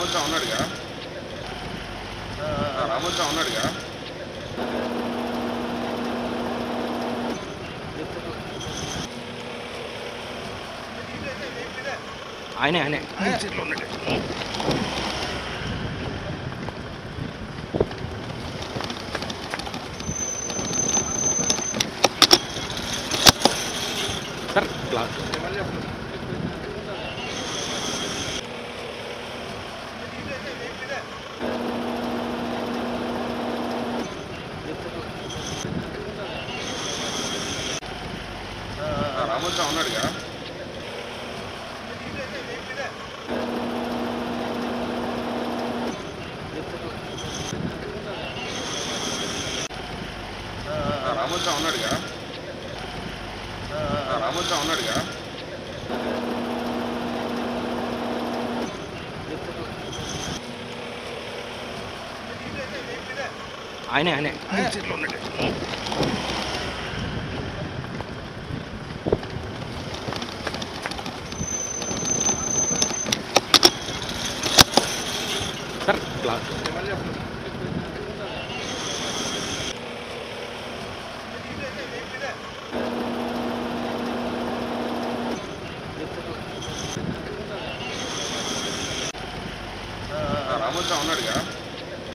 రామోజా ఉన్నాడుగా ఆ, రామోజా ఉన్నాడుగా ఆయనే ఆయనే సార్ క్లాస్ ఆ, రామోజా ఉన్నాడుగా ఆ, రామోజా ఉన్నాడుగా ఆ, రామోజా ఉన్నాడుగా ఆయనే ఆయనే సార్ క్లాస్ ఆ, రామోజా ఉన్నాడుగా